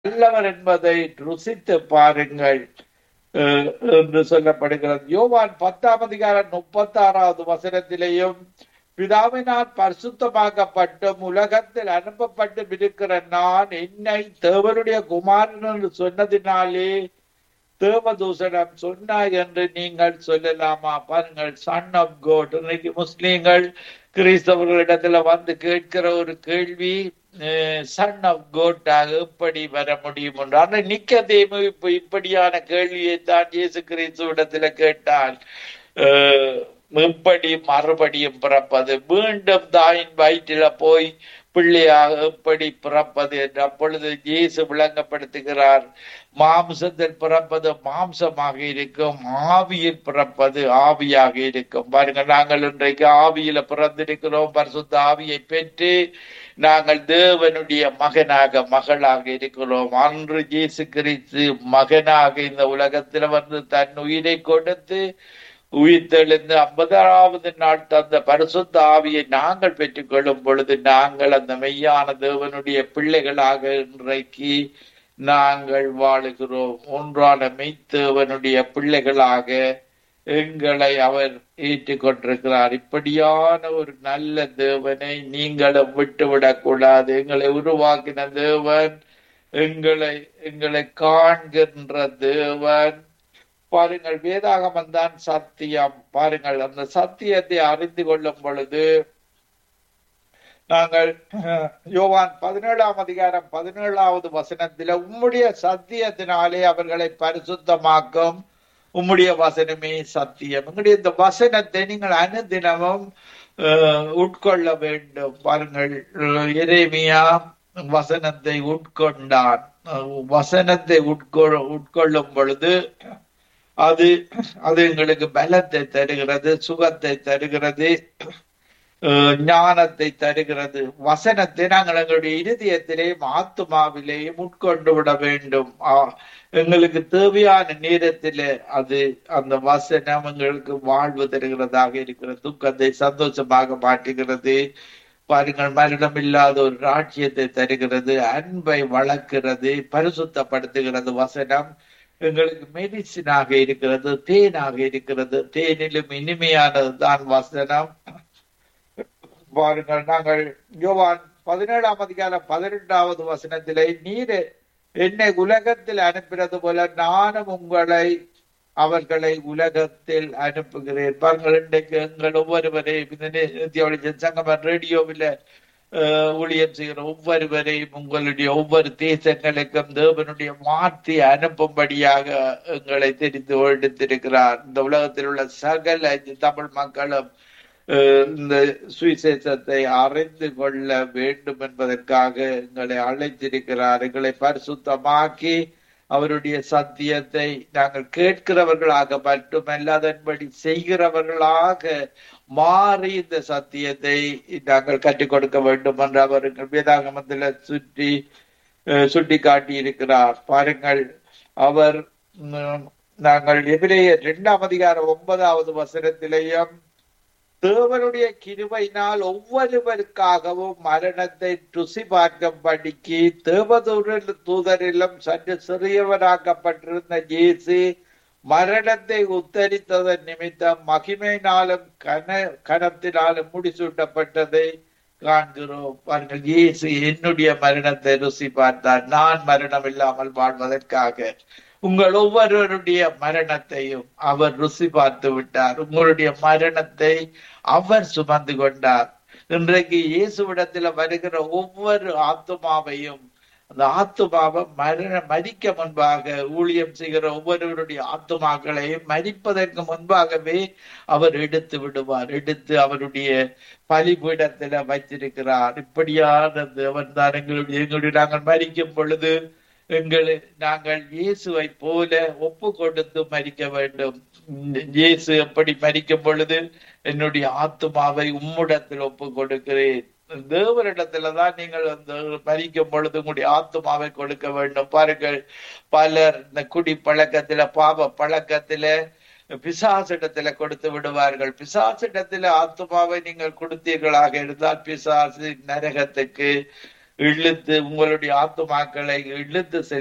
நல்லவர் என்பதை ருசித்து பாருங்கள் அஹ், என்று சொல்லப்படுகிறது யோவான் பத்தாம் அதிகாரம் முப்பத்தி ஆறாவது வசனத்திலேயும் பிதாவினால் பரிசுத்தமாக்கப்பட்டும் உலகத்தில் அனுப்பப்பட்டு இருக்கிற நான் என்னை தேவனுடைய குமாரன் என்று சொன்னதினாலே தேவதூசனம் சொன்னாய் என்று நீங்கள் சொல்லலாமா பாருங்கள் சன் ஆஃப் கோட் இன்னைக்கு முஸ்லீம்கள் கிறிஸ்தவர்களிடத்துல வந்து கேட்கிற ஒரு கேள்வி சன் ஆஃப் கோட்டாக எப்படி வர முடியும் என்று ஆனால் நிக்கதேமு இப்ப இப்படியான கேள்வியை தான் இயேசு கிறிஸ்துவிடத்துல கேட்டால் அஹ், எப்படி மறுபடியும் பிறப்பது மீண்டும் தாயின் வயிற்றில போய் பிள்ளையாக எப்படி பிறப்பது என்று அப்பொழுது இயேசு விளங்கப்படுத்துகிறார் மாம்சத்தில் பிறப்பது மாம்சமாக இருக்கும் ஆவியில் பிறப்பது ஆவியாக இருக்கும் பாருங்க நாங்கள் இன்றைக்கு ஆவியில பிறந்திருக்கிறோம் பரிசுத்த ஆவியை பெற்று நாங்கள் தேவனுடைய மகனாக மகளாக இருக்கிறோம் அன்று இயேசு கிறிஸ்து மகனாக இந்த உலகத்துல வந்து தன் உயிரை கொடுத்து உயிர்த்தெழுந்து ஐம்பதாறாவது நாள் தந்த பரிசுத்த ஆவியை நாங்கள் பெற்றுக்கொள்ளும் பொழுது நாங்கள் அந்த மெய்யான தேவனுடைய பிள்ளைகளாக இன்றைக்கு நாங்கள் வாழுகிறோம் ஒன்றான மெய்த்தேவனுடைய பிள்ளைகளாக எங்களை அவர் ஏற்றுக்கொண்டிருக்கிறார் இப்படியான ஒரு நல்ல தேவனை நீங்களும் விட்டுவிடக் கூடாது எங்களை உருவாக்கின தேவன் எங்களை எங்களை காண்கின்ற தேவன் பாருங்கள் வேதாகமம் தான் சத்தியம் பாருங்கள் அந்த சத்தியத்தை அறிந்து கொள்ளும் பொழுது நாங்கள் அஹ், யோவான் பதினேழாம் அதிகாரம் பதினேழாவது வசனத்தில உம்முடைய சத்தியத்தினாலே அவர்களை பரிசுத்தமாக்கும் உம்முடைய வசனமே சத்தியம் உங்களுடைய இந்த வசனத்தை நீங்கள் அனுதினமும் அஹ், உட்கொள்ள வேண்டும் பாருங்கள் எரேமியா வசனத்தை உட்கொண்டான் அஹ், வசனத்தை உட்கொள் உட்கொள்ளும் பொழுது அது அது எங்களுக்கு பலத்தை தருகிறது சுகத்தை தருகிறது அஹ், ஞானத்தை தருகிறது வசனத்தை நாங்கள் எங்களுடைய இருதயத்திலேயும் ஆத்துமாவிலேயும் உட்கொண்டு விட வேண்டும் ஆ, எங்களுக்கு தேவையான நேரத்திலே அது அந்த வசனம் எங்களுக்கு வாழ்வு தருகிறதாக இருக்கிறது துக்கத்தை சந்தோஷமாக மாற்றுகிறது பாருங்கள் மரணம் இல்லாத ஒரு ராட்சியத்தை தருகிறது அன்பை வளர்க்கிறது பரிசுத்தப்படுத்துகிறது வசனம் எங்களுக்கு மெடிசினாக இருக்கிறது தேனாக இருக்கிறது தேனிலும் இனிமையானது தான் வசனம் பாருங்கள் நாங்கள் யோவான் பதினேழாம் அதிகாரம் பதினெட்டாவது வசனத்திலே நீர் என்னை உலகத்தில் அனுப்பினது போல நானும் உங்களை அவர்களை உலகத்தில் அனுப்புகிறேன் பாருங்கள் இன்றைக்கு எங்கள் ஒவ்வொருவரையும் இந்த நித்திய வெளிச்சம் சங்கமன் ரேடியோவில் ஊழியம் செய்கிற ஒவ்வொருவரையும் உங்களுடைய ஒவ்வொரு தேசங்களுக்கும் தேவனுடைய மாற்றி அனுப்பும்படியாக எங்களை தெரிந்து எடுத்திருக்கிறார் இந்த உலகத்தில் உள்ள சகல தமிழ் மக்களும் அஹ், இந்த சுவிசேஷத்தை அறிந்து கொள்ள வேண்டும் என்பதற்காக எங்களை அழைத்திருக்கிறார் எங்களை பரிசுத்தமாக்கி அவருடைய சத்தியத்தை நாங்கள் கேட்கிறவர்களாக மட்டுமல்ல அதன்படி செய்கிறவர்களாக மாறி இந்த சத்தியத்தை நாங்கள் கற்றுக் கொடுக்க வேண்டும் என்று அவர் எங்கள் வேதாகமத்தில் சுற்றி அஹ், சுட்டி காட்டி இருக்கிறார் பாருங்கள் அவர் உம், நாங்கள் எதிரேய இரண்டாம் அதிகாரம் ஒன்பதாவது வசனத்திலேயும் தேவனுடைய கிருபையினால் ஒவ்வொருவருக்காகவும் மரணத்தை ருசி பார்க்கும்படிக்கு தேவதூரில் தூதரிலும் சற்று சிறியவராக்கப்பட்டிருந்த இயேசு மரணத்தை உத்தரித்ததன் நிமித்தம் மகிமையினாலும் கன கனத்தினாலும் முடிசூட்டப்பட்டதை காண்கிறோம் பாருங்கள் இயேசு என்னுடைய மரணத்தை ருசி பார்த்தார் நான் மரணம் இல்லாமல் வாழ்வதற்காக உங்கள் ஒவ்வொருவருடைய மரணத்தையும் அவர் ருசி பார்த்து விட்டார் உங்களுடைய மரணத்தை அவர் சுமந்து கொண்டார் இன்றைக்கு இயேசுவிடத்துல வருகிற ஒவ்வொரு ஆத்துமாவையும் அந்த ஆத்துமாவை மரண மரிக்க முன்பாக ஊழியம் செய்கிற ஒவ்வொருவருடைய ஆத்துமாக்களையும் மரிப்பதற்கு முன்பாகவே அவர் எடுத்து விடுவார் எடுத்து அவருடைய பலிபீடத்துல வைத்திருக்கிறார் இப்படியான தேவன் தான் எங்களுடைய எங்களுடைய நாங்கள் மரிக்கும் பொழுது எங்களை நாங்கள் இயேசுவை போல ஒப்பு கொடுத்து மரிக்க வேண்டும் இயேசு எப்படி மரிக்கும் பொழுது என்னுடைய ஆத்துமாவை உம்மிடத்தில் ஒப்பு கொடுக்கிறேன் தேவரிடத்துலதான் நீங்கள் அந்த மரிக்கும் பொழுது உங்களுடைய ஆத்துமாவை கொடுக்க வேண்டும் பாருங்கள் பலர் இந்த குடி பழக்கத்துல பாவ பழக்கத்துல பிசாசிடத்துல கொடுத்து விடுவார்கள் பிசாசிடத்துல ஆத்துமாவை நீங்கள் கொடுத்தீர்களாக இருந்தால் பிசாசு நரகத்துக்கு இழுத்து உங்களுடைய ஆத்துமாக்களை இழுத்து செல்